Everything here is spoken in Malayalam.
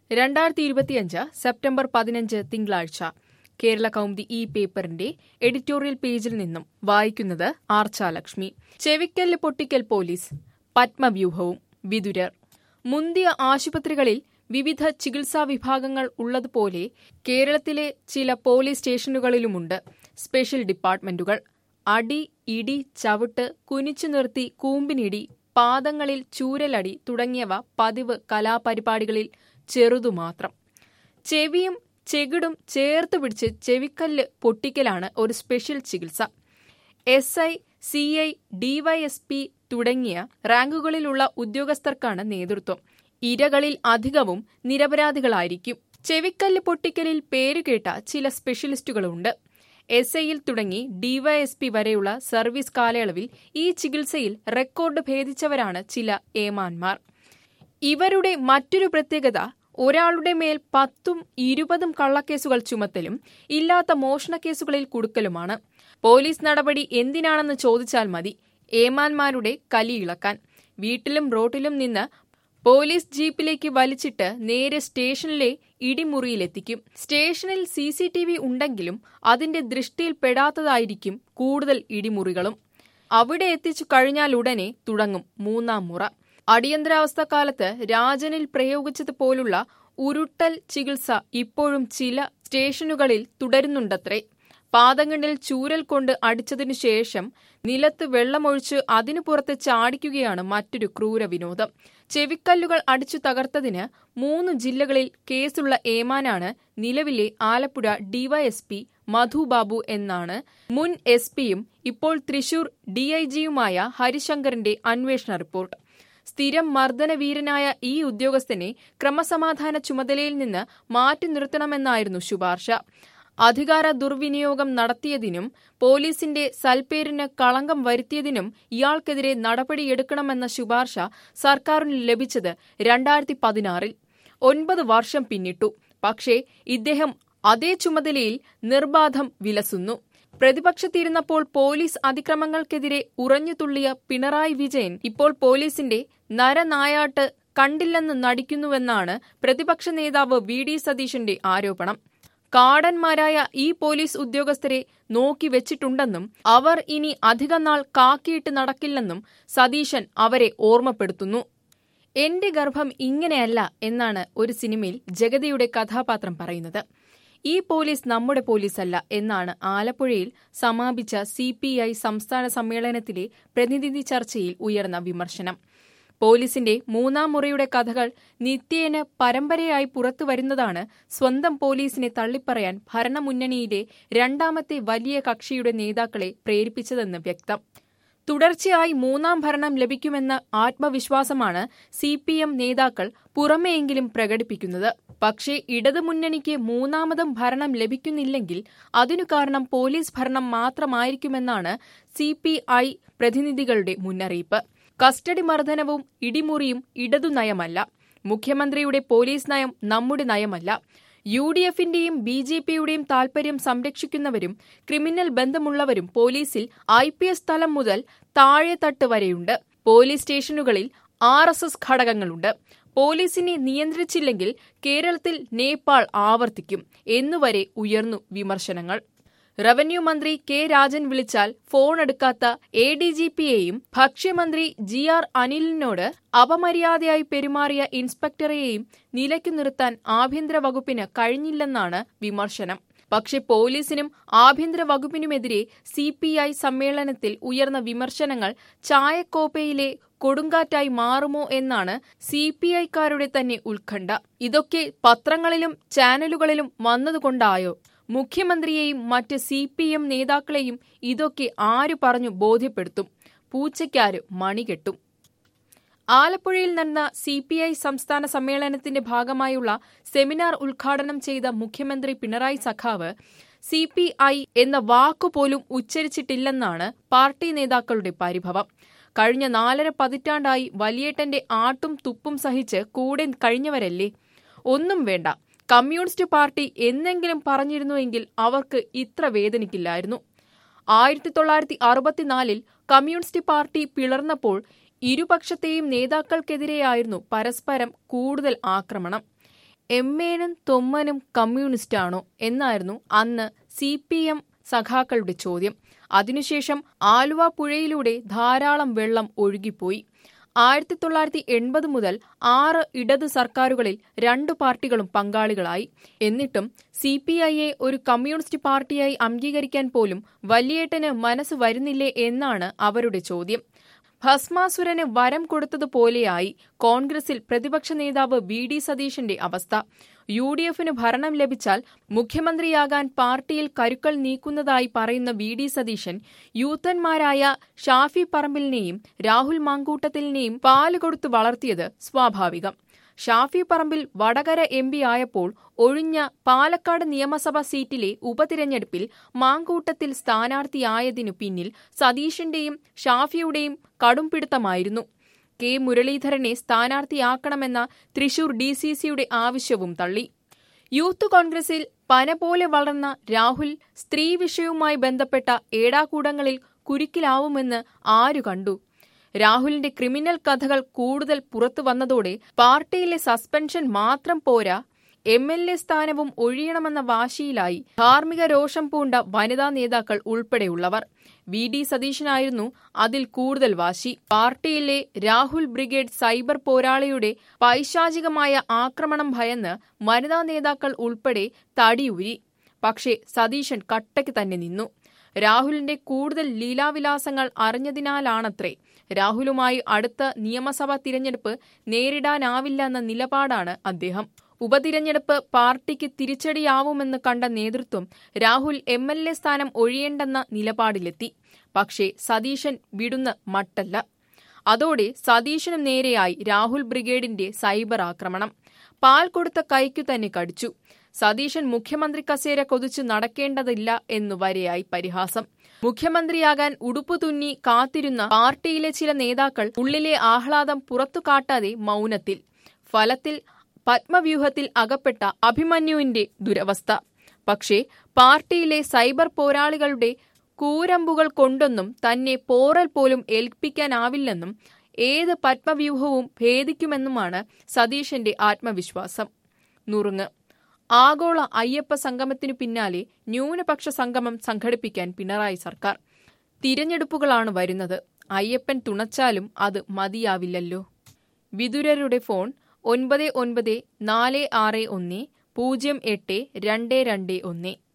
രണ്ടായിരത്തി ഇരുപത്തിയഞ്ച് സെപ്റ്റംബർ പതിനഞ്ച് തിങ്കളാഴ്ച കേരള കൗമുദി ഈ പേപ്പറിന്റെ എഡിറ്റോറിയൽ പേജിൽ നിന്നും വായിക്കുന്നത് ആർച്ചാലക്ഷ്മി ചെവിക്കല്ല് പൊട്ടിക്കൽ പോലീസ് പത്മവ്യൂഹവും വിതുരർ മുന്തിയ ആശുപത്രികളിൽ വിവിധ ചികിത്സാ വിഭാഗങ്ങൾ ഉള്ളതുപോലെ കേരളത്തിലെ ചില പോലീസ് സ്റ്റേഷനുകളിലുമുണ്ട് സ്പെഷ്യൽ ഡിപ്പാർട്ട്മെന്റുകൾ അടി ഇടി ചവിട്ട് കുനിച്ചു നിർത്തി കൂമ്പിനിടി പാദങ്ങളിൽ ചൂരലടി തുടങ്ങിയവ പതിവ് കലാപരിപാടികളിൽ ചെറുതുമാത്രം ചെവിയും ചെകിടും ചേർത്ത് പിടിച്ച് ചെവിക്കല്ല് പൊട്ടിക്കലാണ് ഒരു സ്പെഷ്യൽ ചികിത്സ S I C I DYSP തുടങ്ങിയ റാങ്കുകളിലുള്ള ഉദ്യോഗസ്ഥർക്കാണ് നേതൃത്വം ഇരകളിൽ അധികവും നിരപരാധികളായിരിക്കും ചെവിക്കല്ല് പൊട്ടിക്കലിൽ പേരുകേട്ട ചില സ്പെഷ്യലിസ്റ്റുകളുണ്ട് എസ് ഐയിൽ തുടങ്ങി ഡിവൈഎസ്പി വരെയുള്ള സർവീസ് കാലയളവിൽ ഈ ചികിത്സയിൽ റെക്കോർഡ് ഭേദിച്ചവരാണ് ചില ഏമാന്മാർ ഇവരുടെ മറ്റൊരു പ്രത്യേകത ഒരാളുടെ മേൽ പത്തും ഇരുപതും കള്ളക്കേസുകൾ ചുമത്തലും ഇല്ലാത്ത മോഷണക്കേസുകളിൽ കുടുക്കലുമാണ് പോലീസ് നടപടി എന്തിനാണെന്ന് ചോദിച്ചാൽ മതി ഏമാന്മാരുടെ കലിയിളക്കാൻ വീട്ടിലും റോട്ടിലും നിന്ന് പോലീസ് ജീപ്പിലേക്ക് വലിച്ചിട്ട് നേരെ സ്റ്റേഷനിലെ ഇടിമുറിയിലെത്തിക്കും സ്റ്റേഷനിൽ സി സി ടി വി ഉണ്ടെങ്കിലും അതിന്റെ ദൃഷ്ടിയിൽപ്പെടാത്തതായിരിക്കും കൂടുതൽ ഇടിമുറികളും അവിടെ എത്തിച്ചു കഴിഞ്ഞാലുടനെ തുടങ്ങും മൂന്നാം മുറ അടിയന്തരാവസ്ഥ കാലത്ത് രാജനിൽ പ്രയോഗിച്ചതുപോലുള്ള ഉരുട്ടൽ ചികിത്സ ഇപ്പോഴും ചില സ്റ്റേഷനുകളിൽ തുടരുന്നുണ്ടത്രേ പാദങ്ങളിൽ ചൂരൽ കൊണ്ട് അടിച്ചതിനു ശേഷം നിലത്ത് വെള്ളമൊഴിച്ച് അതിനു പുറത്ത് ചാടിക്കുകയാണ് മറ്റൊരു ക്രൂര വിനോദം ചെവിക്കല്ലുകൾ അടിച്ചു തകർത്തതിന് മൂന്ന് ജില്ലകളിൽ കേസുള്ള ഏമാനാണ് നിലവിലെ ആലപ്പുഴ ഡിവൈഎസ്പി മധു ബാബു എന്നാണ് മുൻ എസ് പിയും ഇപ്പോൾ തൃശൂർ ഡിഐജിയുമായ ഹരിശങ്കറിന്റെ അന്വേഷണ റിപ്പോർട്ട് സ്ഥിരം മർദ്ദനവീരനായ ഈ ഉദ്യോഗസ്ഥനെ ക്രമസമാധാന ചുമതലയിൽ നിന്ന് മാറ്റി നിർത്തണമെന്നായിരുന്നു ശുപാർശ അധികാര ദുർവിനിയോഗം നടത്തിയതിനും പോലീസിന്റെ സൽപ്പേരിന് കളങ്കം വരുത്തിയതിനും ഇയാൾക്കെതിരെ നടപടിയെടുക്കണമെന്ന ശുപാർശ സർക്കാരിന് ലഭിച്ചത് രണ്ടായിരത്തി പതിനാറിൽ ഒൻപത് വർഷം പിന്നിട്ടു പക്ഷേ ഇദ്ദേഹം അതേ ചുമതലയിൽ നിർബാധം വിലസുന്നു പ്രതിപക്ഷത്തിരുന്നപ്പോൾ പോലീസ് അതിക്രമങ്ങൾക്കെതിരെ ഉറഞ്ഞുതുള്ളിയ പിണറായി വിജയൻ ഇപ്പോൾ പോലീസിന്റെ നരനായാട്ട് കണ്ടില്ലെന്ന് നടിക്കുന്നുവെന്നാണ് പ്രതിപക്ഷ നേതാവ് വി ഡി സതീശന്റെ ആരോപണം കാടന്മാരായ ഈ പോലീസ് ഉദ്യോഗസ്ഥരെ നോക്കി വെച്ചിട്ടുണ്ടെന്നും അവർ ഇനി അധികനാൾ കാക്കിയിട്ട് നടക്കില്ലെന്നും സതീശൻ അവരെ ഓർമ്മപ്പെടുത്തുന്നു എന്റെ ഗർഭം ഇങ്ങനെയല്ല എന്നാണ് ഒരു സിനിമയിൽ ജഗതിയുടെ കഥാപാത്രം പറയുന്നത് ഈ പോലീസ് നമ്മുടെ പോലീസല്ല എന്നാണ് ആലപ്പുഴയിൽ സമാപിച്ച സി സംസ്ഥാന സമ്മേളനത്തിലെ പ്രതിനിധി ചർച്ചയിൽ ഉയർന്ന വിമർശനം പോലീസിന്റെ മൂന്നാം മുറയുടെ കഥകൾ നിത്യേന പരമ്പരയായി പുറത്തു വരുന്നതാണ് സ്വന്തം പോലീസിനെ തള്ളിപ്പറയാൻ ഭരണമുന്നണിയിലെ രണ്ടാമത്തെ വലിയ കക്ഷിയുടെ നേതാക്കളെ പ്രേരിപ്പിച്ചതെന്ന് വ്യക്തം തുടർച്ചയായി മൂന്നാം ഭരണം ലഭിക്കുമെന്ന ആത്മവിശ്വാസമാണ് സി പി എം നേതാക്കൾ പുറമെയെങ്കിലും പ്രകടിപ്പിക്കുന്നത് പക്ഷേ ഇടതുമുന്നണിക്ക് മൂന്നാമതും ഭരണം ലഭിക്കുന്നില്ലെങ്കിൽ അതിനു കാരണം പോലീസ് ഭരണം മാത്രമായിരിക്കുമെന്നാണ് സി പി ഐ പ്രതിനിധികളുടെ മുന്നറിയിപ്പ് കസ്റ്റഡി മർദ്ദനവും ഇടിമുറിയും ഇടതു നയമല്ല മുഖ്യമന്ത്രിയുടെ പോലീസ് നയം നമ്മുടെ നയമല്ല യു ഡി എഫിന്റെയും ബി ജെ പിയുടെയും താൽപര്യം സംരക്ഷിക്കുന്നവരും ക്രിമിനൽ ബന്ധമുള്ളവരും പോലീസിൽ ഐ പി എസ് തലം മുതൽ താഴെത്തട്ട് വരെയുണ്ട് പോലീസ് സ്റ്റേഷനുകളിൽ ആർ എസ് എസ് ഘടകങ്ങളുണ്ട് പോലീസിനെ നിയന്ത്രിച്ചില്ലെങ്കിൽ കേരളത്തിൽ നേപ്പാൾ ആവർത്തിക്കും എന്നുവരെ ഉയർന്നു വിമർശനങ്ങൾ റവന്യൂ മന്ത്രി കെ രാജൻ വിളിച്ചാൽ ഫോൺ എടുക്കാത്ത എ ഡി ജി പിയെയും ഭക്ഷ്യമന്ത്രി ജി ആർ അനിലിനോട് അപമര്യാദയായി പെരുമാറിയ ഇൻസ്പെക്ടറെയും നിലയ്ക്കു നിർത്താൻ ആഭ്യന്തര വകുപ്പിന് കഴിഞ്ഞില്ലെന്നാണ് വിമർശനം പക്ഷേ പോലീസിനും ആഭ്യന്തര വകുപ്പിനുമെതിരെ സി പി ഐ സമ്മേളനത്തിൽ ഉയർന്ന വിമർശനങ്ങൾ ചായക്കോപ്പയിലെ കൊടുങ്കാറ്റായി മാറുമോ എന്നാണ് സി പി ഐക്കാരുടെ തന്നെ ഉത്കണ്ഠ ഇതൊക്കെ പത്രങ്ങളിലും ചാനലുകളിലും വന്നതുകൊണ്ടായോ മുഖ്യമന്ത്രിയെയും മറ്റ് സി പി എം നേതാക്കളെയും ഇതൊക്കെ ആര് പറഞ്ഞു ബോധ്യപ്പെടുത്തും പൂച്ചയ്ക്കാര് മണികെട്ടും ആലപ്പുഴയിൽ നടന്ന സി പി ഐ സംസ്ഥാന സമ്മേളനത്തിന്റെ ഭാഗമായുള്ള സെമിനാർ ഉദ്ഘാടനം ചെയ്ത മുഖ്യമന്ത്രി പിണറായി സഖാവ് സി പി ഐ എന്ന വാക്കുപോലും ഉച്ചരിച്ചിട്ടില്ലെന്നാണ് പാർട്ടി നേതാക്കളുടെ പരിഭവം കഴിഞ്ഞ നാലര പതിറ്റാണ്ടായി വലിയേട്ടന്റെ ആട്ടും തുപ്പും സഹിച്ച് കൂടെ കഴിഞ്ഞവരല്ലേ ഒന്നും വേണ്ട കമ്മ്യൂണിസ്റ്റ് പാർട്ടി എന്നെങ്കിലും പറഞ്ഞിരുന്നുവെങ്കിൽ അവർക്ക് ഇത്ര വേദനിക്കില്ലായിരുന്നു ആയിരത്തി തൊള്ളായിരത്തി അറുപത്തിനാലിൽ കമ്മ്യൂണിസ്റ്റ് പാർട്ടി പിളർന്നപ്പോൾ ഇരുപക്ഷത്തെയും നേതാക്കൾക്കെതിരെയായിരുന്നു പരസ്പരം കൂടുതൽ ആക്രമണം എമ്മേനും തൊമ്മനും കമ്മ്യൂണിസ്റ്റാണോ എന്നായിരുന്നു അന്ന് സി പി എം സഖാക്കളുടെ ചോദ്യം അതിനുശേഷം ആലുവ പുഴയിലൂടെ ധാരാളം വെള്ളം ഒഴുകിപ്പോയി ആയിരത്തി തൊള്ളായിരത്തി എൺപത് മുതൽ ആറ് ഇടത് സർക്കാരുകളിൽ രണ്ടു പാർട്ടികളും പങ്കാളികളായി എന്നിട്ടും സി പി ഐയെ ഒരു കമ്മ്യൂണിസ്റ്റ് പാർട്ടിയായി അംഗീകരിക്കാൻ പോലും വലിയേട്ടന് മനസ്സ് വരുന്നില്ലേ എന്നാണ് അവരുടെ ചോദ്യം ഭസ്മാസുരന് വരം കൊടുത്തതുപോലെയായി കോൺഗ്രസിൽ പ്രതിപക്ഷ നേതാവ് വി ഡി സതീശന്റെ അവസ്ഥ യു ഡി എഫിന് ഭരണം ലഭിച്ചാൽ മുഖ്യമന്ത്രിയാകാൻ പാർട്ടിയിൽ കരുക്കൾ നീക്കുന്നതായി പറയുന്ന വി ഡി സതീശൻ യൂത്തന്മാരായ ഷാഫി പറമ്പിലിനെയും രാഹുൽ മാങ്കൂട്ടത്തിലിനെയും പാല് കൊടുത്തു വളർത്തിയത് സ്വാഭാവികം ഷാഫി പറമ്പിൽ വടകര എം പി ആയപ്പോൾ ഒഴിഞ്ഞ പാലക്കാട് നിയമസഭാ സീറ്റിലെ ഉപതിരഞ്ഞെടുപ്പിൽ മാങ്കൂട്ടത്തിൽ സ്ഥാനാർത്ഥിയായതിനു പിന്നിൽ സതീഷിന്റെയും ഷാഫിയുടെയും കടുംപിടുത്തമായിരുന്നു കെ മുരളീധരനെ സ്ഥാനാർത്ഥിയാക്കണമെന്ന തൃശൂർ ഡി സി സിയുടെ ആവശ്യവും തള്ളി യൂത്ത് കോൺഗ്രസിൽ പന പോലെ വളർന്ന രാഹുൽ സ്ത്രീ വിഷയവുമായി ബന്ധപ്പെട്ട ഏടാകൂടങ്ങളിൽ കുരുക്കിലാവുമെന്ന് ആരു കണ്ടു രാഹുലിന്റെ ക്രിമിനൽ കഥകൾ കൂടുതൽ പുറത്തു വന്നതോടെ പാർട്ടിയിലെ സസ്പെൻഷൻ മാത്രം പോരാ എം എൽ എ സ്ഥാനവും ഒഴിയണമെന്ന വാശിയിലായി ധാർമ്മിക രോഷം പൂണ്ട വനിതാ നേതാക്കൾ ഉൾപ്പെടെയുള്ളവർ വി ഡി സതീശനായിരുന്നു അതിൽ കൂടുതൽ വാശി പാർട്ടിയിലെ രാഹുൽ ബ്രിഗേഡ് സൈബർ പോരാളിയുടെ പൈശാചികമായ ആക്രമണം ഭയന്ന് വനിതാ നേതാക്കൾ ഉൾപ്പെടെ തടിയൂരി പക്ഷേ സതീശൻ കട്ടയ്ക്ക് തന്നെ നിന്നു രാഹുലിന്റെ കൂടുതൽ ലീലാവിലാസങ്ങൾ അറിഞ്ഞതിനാലാണത്രേ രാഹുലുമായി അടുത്ത നിയമസഭാ തിരഞ്ഞെടുപ്പ് നേരിടാനാവില്ലെന്ന നിലപാടാണ് അദ്ദേഹം ഉപതിരഞ്ഞെടുപ്പ് പാർട്ടിക്ക് തിരിച്ചടിയാവുമെന്ന് കണ്ട നേതൃത്വം രാഹുൽ എം എൽ എ സ്ഥാനം ഒഴിയേണ്ടെന്ന നിലപാടിലെത്തി പക്ഷേ സതീശൻ വിടുന്ന മട്ടല്ല അതോടെ സതീശനും നേരെയായി രാഹുൽ ബ്രിഗേഡിന്റെ സൈബർ ആക്രമണം പാൽ കൊടുത്ത കൈക്കു തന്നെ കടിച്ചു സതീശൻ മുഖ്യമന്ത്രി കസേര കൊതിച്ചു നടക്കേണ്ടതില്ല എന്നു വരെയായി പരിഹാസം മുഖ്യമന്ത്രിയാകാൻ ഉടുപ്പു തുന്നി കാത്തിരുന്ന പാർട്ടിയിലെ ചില നേതാക്കൾ ഉള്ളിലെ ആഹ്ലാദം പുറത്തു കാട്ടാതെ മൗനത്തിൽ ഫലത്തിൽ പത്മവ്യൂഹത്തിൽ അകപ്പെട്ട അഭിമന്യുവിന്റെ ദുരവസ്ഥ പക്ഷേ പാർട്ടിയിലെ സൈബർ പോരാളികളുടെ കൂരമ്പുകൾ കൊണ്ടൊന്നും തന്നെ പോറൽ പോലും ഏൽപ്പിക്കാനാവില്ലെന്നും ഏത് പത്മവ്യൂഹവും ഭേദിക്കുമെന്നുമാണ് സതീശന്റെ ആത്മവിശ്വാസം നുറുങ്ങ് ആഗോള അയ്യപ്പ സംഗമത്തിനു പിന്നാലെ ന്യൂനപക്ഷ സംഗമം സംഘടിപ്പിക്കാൻ പിണറായി സർക്കാർ തിരഞ്ഞെടുപ്പുകളാണ് വരുന്നത് അയ്യപ്പൻ തുണച്ചാലും അത് മതിയാവില്ലല്ലോ വിതുരരുടെ ഫോൺ ഒൻപത് ഒൻപത് നാല് ആറ് ഒന്ന് പൂജ്യം എട്ട് രണ്ട് രണ്ട് ഒന്ന്